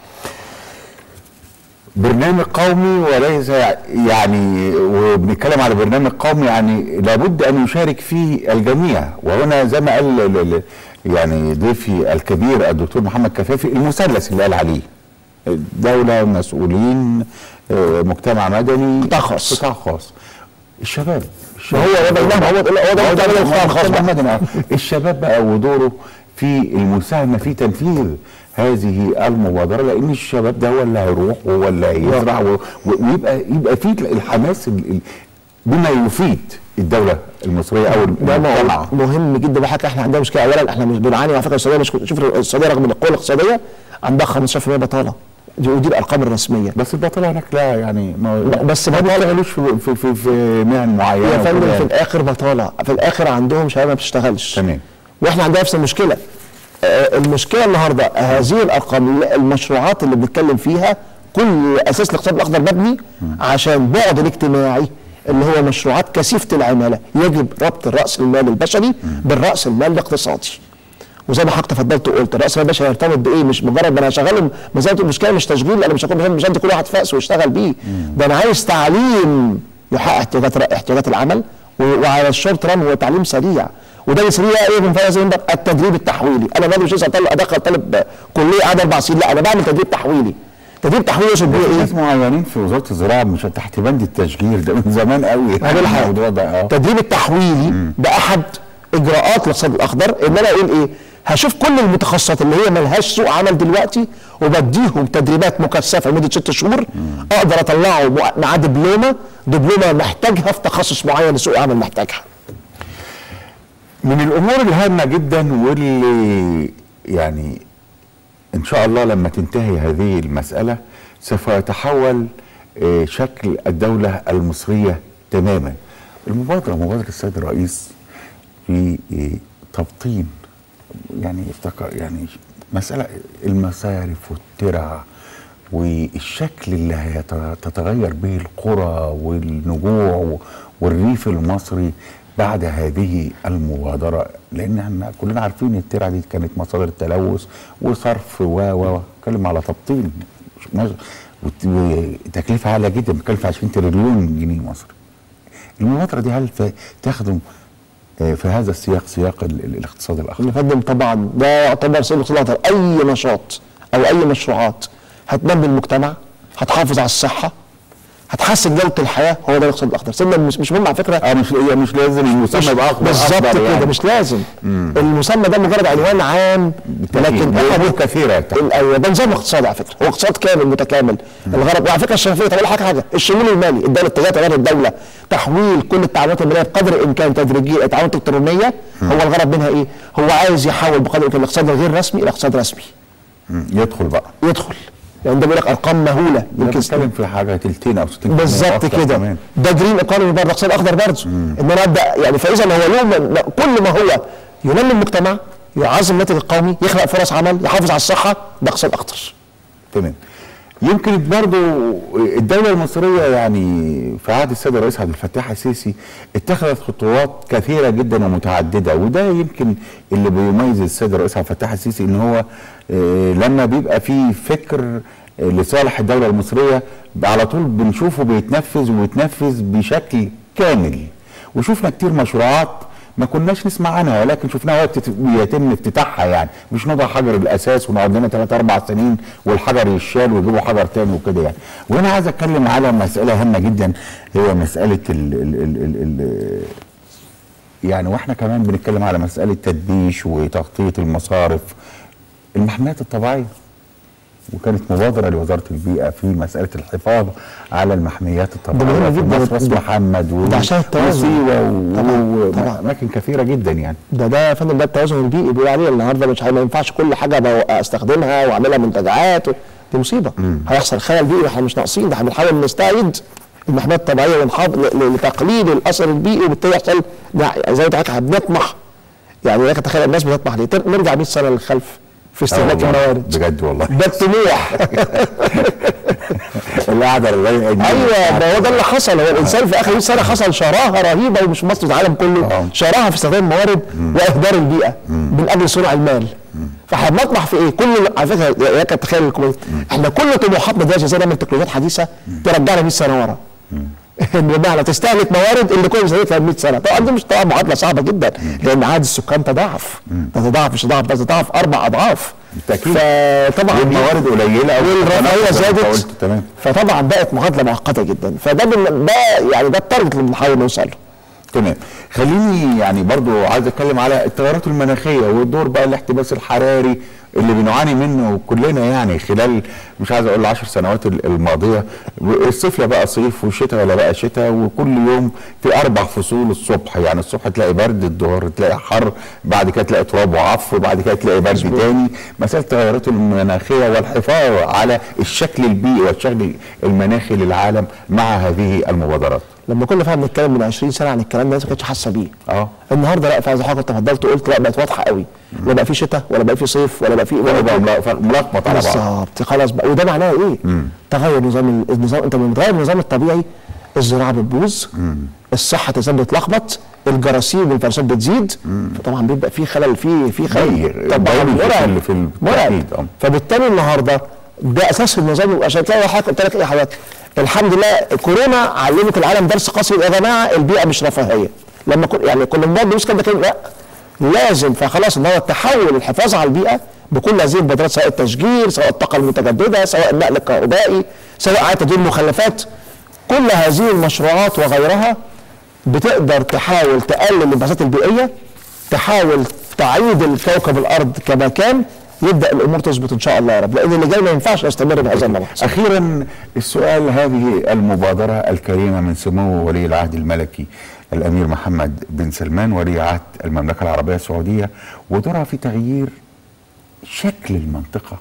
برنامج قومي وليس يعني وبنتكلم على برنامج قومي يعني لابد ان يشارك فيه الجميع وهنا زي ما قال ال- ال- يعني ضيفي الكبير الدكتور محمد كفافي المثلث اللي قال عليه دولة مسؤولين آه، مجتمع مدني قطاع خاص. قطاع خاص الشباب ما هو هو ده هو ده هو ده هو ده القطاع الخاص المجتمع بقى. المدني آه. الشباب بقى ودوره في المساهمه في تنفيذ هذه المبادره لان الشباب ده هو اللي هيروح وهو اللي هيزرع و- و- ويبقى يبقى في الحماس ال- ال- بما يفيد الدوله المصريه او ده المجتمع مو- مهم جدا بحكي احنا عندنا مشكله اولا احنا مش بنعاني على فكره السعوديه مش شوف السعوديه رغم القوه الاقتصاديه عندها 15% بطاله دي ودي الارقام الرسميه بس البطاله هناك لا يعني ما لا، بس ما بطالة- بيشتغلوش في في في, في مهن معينه يا فندم وكده. في الاخر بطاله في الاخر عندهم شباب ما بتشتغلش تمام. واحنا عندنا نفس المشكله آه، المشكله النهارده هذه الارقام المشروعات اللي بنتكلم فيها كل اساس الاقتصاد الاخضر مبني عشان بعد الاجتماعي اللي هو مشروعات كثيفه العماله يجب ربط الراس المال البشري بالراس المال الاقتصادي وزي ما حضرتك تفضلت وقلت الراس المال البشري هيرتبط بايه مش مجرد ما انا هشغله ما زي ما قلت المشكله مش تشغيل انا مش هكون مش هدي كل واحد فاس ويشتغل بيه ده انا عايز تعليم يحقق احتياجات احتياجات العمل و- وعلى الشورت ران هو تعليم سريع وده بيسميه ايه من فايز التدريب التحويلي انا ما مش لسه أطلع- ادخل طالب كليه قاعد اربع سنين لا انا بعمل تدريب تحويلي تدريب تحويلي يقصد بيه في ايه؟ ناس معينين في وزاره الزراعه مش تحت بند التشجير ده من زمان قوي هقول حاجه الموضوع ده اه التدريب التحويلي ده احد اجراءات الاقتصاد الاخضر ان انا اقول ايه هشوف كل المتخصصات اللي هي ملهاش سوق عمل دلوقتي وبديهم تدريبات مكثفه لمده ست شهور اقدر اطلعه مع- مع دبلومه دبلومه محتاجها في تخصص معين لسوق العمل محتاجها من الامور الهامه جدا واللي يعني ان شاء الله لما تنتهي هذه المساله سوف يتحول آه، شكل الدوله المصريه تماما المبادره مبادره السيد الرئيس في آه، تبطين يعني افتكر يعني مساله المصارف والترع والشكل اللي هتتغير به القرى والنجوع والريف المصري بعد هذه المبادره لان احنا كلنا عارفين الترعه دي كانت مصادر تلوث وصرف و و اتكلم على تبطيل مش- وت- وتكلفه عاليه جدا بتكلف 20 تريليون جنيه مصري المبادره دي هل ف- تخدم آه، في هذا السياق سياق ال- ال- الاقتصاد الاخضر نقدم طبعا ده يعتبر سيد الاقتصاد الأخضر. اي نشاط او اي مشروعات هتنمي المجتمع هتحافظ على الصحه هتحسن جوده الحياه هو ده الاقتصاد الاخضر سيبنا مش مش مهم على فكره اه مش هي مش لازم المسمى يبقى اخضر بالظبط أخضر كده يعني. مش لازم المسمى ده مجرد عنوان عام بالتأكيد. لكن له احنا أمور كثيرة تحت. ال- ايوه ده نظام اقتصادي على فكره هو اقتصاد كامل متكامل الغرض وعلى فكره الشفافيه طب أقول لك حاجه الشمول المالي الدوله اتجاه تغير الدوله تحويل كل التعاملات الماليه بقدر الامكان تدريجيا التعاملات الالكترونيه هو الغرض منها ايه؟ هو عايز يحول بقدر الامكان الاقتصاد الغير رسمي الى اقتصاد رسمي مم. يدخل بقى يدخل يعني ده بيقول لك ارقام مهوله يمكن يمكن نتكلم في حاجه تلتين او 60 بالظبط كده ده جرين ايكونومي برضه اقتصاد اخضر برضه ان انا ابدا يعني فاذا هو له م- كل ما هو ينمي المجتمع يعظم الناتج القومي يخلق فرص عمل يحافظ على الصحه ده اقتصاد اخضر تمام يمكن برضو الدولة المصرية يعني في عهد السيد الرئيس عبد الفتاح السيسي اتخذت خطوات كثيرة جدا ومتعددة وده يمكن اللي بيميز السيد الرئيس عبد الفتاح السيسي ان هو آه، لما بيبقى في فكر آه، لصالح الدولة المصرية على طول بنشوفه بيتنفذ وبيتنفذ بشكل كامل وشفنا كتير مشروعات ما كناش نسمع عنها ولكن شفناها وهي بتت- بيتم افتتاحها يعني مش نضع حجر الاساس ونقعد لنا ثلاث اربع سنين والحجر يشال ويجيبوا حجر تاني وكده يعني وانا عايز اتكلم على مساله هامه جدا هي مساله ال ال ال ال ال يعني واحنا كمان بنتكلم على مساله تدبيش وتغطيه المصارف المحميات الطبيعيه وكانت مبادره لوزاره البيئه في مساله الحفاظ على المحميات الطبيعيه مهم في جدا. مصر راس ده- محمد و- ده عشان التوازن. وسيوه طبعاً، طبعاً. واماكن كثيره جدا يعني ده ده يا فندم ده التوازن البيئي بيقول عليه النهارده مش ما ينفعش كل حاجه بقى استخدمها واعملها منتجعات دي مصيبه هيحصل خلل بيئي واحنا مش ناقصين ده احنا بنحاول نستعيد المحميات الطبيعيه ونحافظ ل- ل- لتقليل الاثر البيئي وبالتالي يحصل ده زي ما قلت لك احنا بنطمح يعني لك تخيل الناس بتطمح ليه تر- نرجع 100 سنه للخلف في استهلاك آه والله، الموارد بجد والله ده الطموح القعده الغالية دي ايوه ما هو ده اللي حصل هو الانسان في اخر 100 سنه حصل شراهه رهيبه ومش مصر في العالم كله آه. شراهه في استخدام الموارد واهدار البيئه من اجل صنع المال فاحنا بنطمح في ايه؟ كل على فكره يا كانت تخيل الكويت احنا كل طموحاتنا دلوقتي ازاي نعمل تكنولوجيات حديثه ترجعنا 100 سنه ورا بمعنى تستهلك موارد اللي كنا بنستهلكها 100 سنه طبعا دي مش طبعا معادله صعبه جدا لان عدد السكان تضاعف ده تضاعف مش تضاعف ده تضاعف اربع اضعاف بالتأكيد. فطبعا والموارد قليله أو والرفاهيه زي ما أنت زادت قلت تمام فطبعا بقت معادله معقده جدا فده بن- ده يعني ده التارجت اللي بنحاول نوصل له تمام خليني يعني برضو عايز اتكلم على التغيرات المناخيه والدور بقى الاحتباس الحراري اللي بنعاني منه كلنا يعني خلال مش عايز اقول العشر سنوات ال- الماضيه الصيف لا بقى صيف والشتاء ولا بقى شتاء وكل يوم في اربع فصول الصبح يعني الصبح تلاقي برد الظهر تلاقي حر بعد كده تلاقي تراب وعفو بعد كده تلاقي برد تاني مساله التغيرات المناخيه والحفاظ على الشكل البيئي والشكل المناخي للعالم مع هذه المبادرات لما كنا فعلا بنتكلم من 20 سنه عن الكلام ده الناس ما كانتش حاسه بيه اه النهارده لا فعلا زي حضرتك تفضلت وقلت لا بقت واضحه قوي لا بقى في شتاء ولا بقى في صيف ولا بقى في ولا بقى بقى ملخبط على بعض بالظبط خلاص بقى وده معناه ايه؟ تغير نظام النظام انت لما بتغير النظام الطبيعي الزراعه بتبوظ الصحه الانسان بتلخبط الجراثيم والفيروسات بتزيد فطبعا بيبقى في خلل في في خلل ضيق- طبعا ضيق في مرعب ال- في ال- مرعب بالتأكيد، آه. فبالتالي النهارده ده اساس النظام عشان تلاقي حضرتك قلت لك ايه حضرتك الحمد لله كورونا علمت العالم درس قاسي يا جماعه البيئه مش رفاهيه لما كن يعني كنا بنقعد ندرس كده كده لا لازم فخلاص ان هو التحول الحفاظ على البيئه بكل هذه المبادرات سواء التشجير سواء الطاقه المتجدده سواء النقل الكهربائي سواء اعاده تدوير المخلفات كل هذه المشروعات وغيرها بتقدر تحاول تقلل الانبعاثات البيئيه تحاول تعيد الكوكب الارض كما كان يبدا الامور تظبط ان شاء الله يا رب لان اللي جاي ما ينفعش يستمر بهذا النمط اخيرا السؤال هذه المبادره الكريمه من سمو ولي العهد الملكي الامير محمد بن سلمان ولي عهد المملكه العربيه السعوديه ودورها في تغيير شكل المنطقه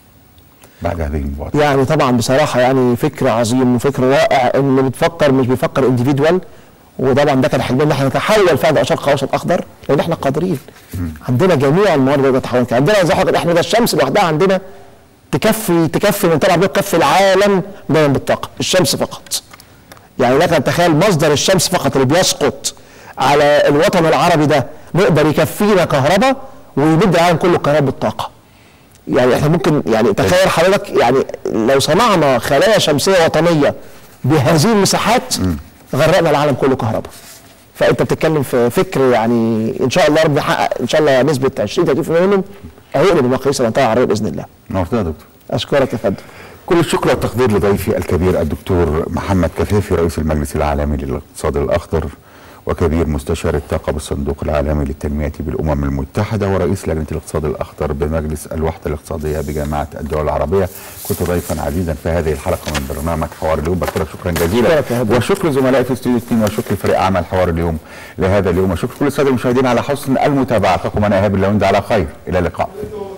بعد هذه المبادره يعني طبعا بصراحه يعني فكر عظيم وفكر رائع ان بتفكر مش بيفكر انديفيدوال وطبعا ده كان حلمنا ان احنا نتحول فعلا شرق اوسط اخضر لان احنا قادرين عندنا جميع الموارد اللي تتحول عندنا زي حضرتك احنا ده الشمس لوحدها عندنا تكفي تكفي من طلع تكفي العالم دايما بالطاقه الشمس فقط يعني لك ان تخيل مصدر الشمس فقط اللي بيسقط على الوطن العربي ده نقدر يكفينا كهرباء ويمد العالم كله كهرباء بالطاقه يعني احنا ممكن يعني تخيل حضرتك يعني لو صنعنا خلايا شمسيه وطنيه بهذه المساحات غرقنا العالم كله كهرباء فانت بتتكلم في فكر يعني ان شاء الله ربنا يحقق ان شاء الله نسبه 20 30% منهم هيقلب المقاييس المنطقه العربيه باذن الله نورتنا يا دكتور اشكرك يا فندم كل الشكر والتقدير لضيفي الكبير الدكتور محمد كفافي رئيس المجلس العالمي للاقتصاد الاخضر وكبير مستشار الطاقه بالصندوق العالمي للتنميه بالامم المتحده ورئيس لجنه الاقتصاد الاخضر بمجلس الوحده الاقتصاديه بجامعه الدول العربيه كنت ضيفا عزيزا في هذه الحلقه من برنامج حوار اليوم بشكرك شكرا جزيلا شكرا يا هدى. وشكر زملائي في استوديو 2 وشكر فريق عمل حوار اليوم لهذا اليوم وشكر كل الساده المشاهدين على حسن المتابعه اترككم انا ايهاب اللوندي على خير الى اللقاء